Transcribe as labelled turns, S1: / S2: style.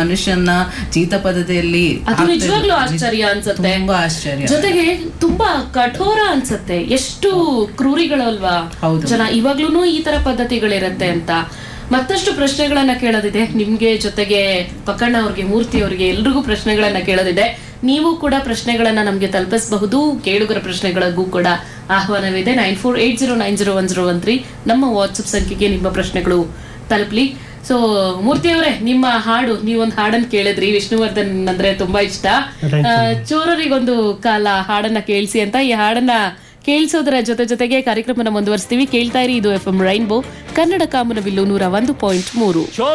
S1: ಮನುಷ್ಯನ ಜೀತಪದದಲ್ಲಿ
S2: ಅದು
S1: ಹಾಕ್ತಾ
S2: ನಿಜವಾಗ್ಲೂ
S1: ಇದ್ರು.
S2: ಆಶ್ಚರ್ಯ ಅನ್ಸುತ್ತೆ
S1: ತುಂಬಾ ಆಶ್ಚರ್ಯ
S2: ಜೊತೆಗೆ ತುಂಬಾ ಕಠೋರ ಅನ್ಸುತ್ತೆ ಎಷ್ಟು ಕ್ರೂರಿಗಳಲ್ವಾ
S1: ಹೌದು.
S2: ಜನ ಇವಾಗ್ಲೂ ಈ ತರ ಪದ್ಧತಿಗಳಿರತ್ತೆ ಅಂತ ಮತ್ತಷ್ಟು ಪ್ರಶ್ನೆಗಳನ್ನ ಕೇಳೋದಿದೆ ನಿಮ್ಗೆ ಜೊತೆಗೆ ಪಕ್ಕಣ್ಣ ಅವ್ರಿಗೆ ಮೂರ್ತಿ ಅವ್ರಿಗೆ ಎಲ್ರಿಗೂ ಪ್ರಶ್ನೆಗಳನ್ನ ಕೇಳೋದಿದೆ ನೀವು ಕೂಡ ಪ್ರಶ್ನೆಗಳನ್ನ ನಮ್ಗೆ ತಲುಪಿಸಬಹುದು ಕೇಳುಗರ ಪ್ರಶ್ನೆಗಳಿಗೂ ಕೂಡ ಆಹ್ವಾನವಿದೆ nine four eight zero nine zero one zero one three ನಮ್ಮ ವಾಟ್ಸಪ್ ಸಂಖ್ಯೆಗೆ ನಿಮ್ಮ ಪ್ರಶ್ನೆಗಳು ತಲುಪಲಿ ಸೊ ಮೂರ್ತಿ ಅವರೇ ನಿಮ್ಮ ಹಾಡು ನೀವೊಂದು ಹಾಡನ್ನ ಕೇಳಿದ್ರಿ ವಿಷ್ಣುವರ್ಧನ್ ಅಂದ್ರೆ ತುಂಬಾ ಇಷ್ಟ ಆ, ಚೋರರಿಗೊಂದು ಕಾಲ ಹಾಡನ್ನ ಕೇಳಿಸಿ ಅಂತ ಈ ಹಾಡನ್ನ ಕೇಳಿಸೋದರ ಜೊತೆ ಜೊತೆಗೆ ಕಾರ್ಯಕ್ರಮನ ಮುಂದುವರಿಸ್ತೀವಿ ಕೇಳ್ತಾ ಇರಿ ಇದು ಎಫ್ ಎಂ ರೈನ್ಬೋ ಕನ್ನಡ ಕಾಮನಬಿಲ್ಲು ನೂರ ಒಂದು ಪಾಯಿಂಟ್ ಮೂರು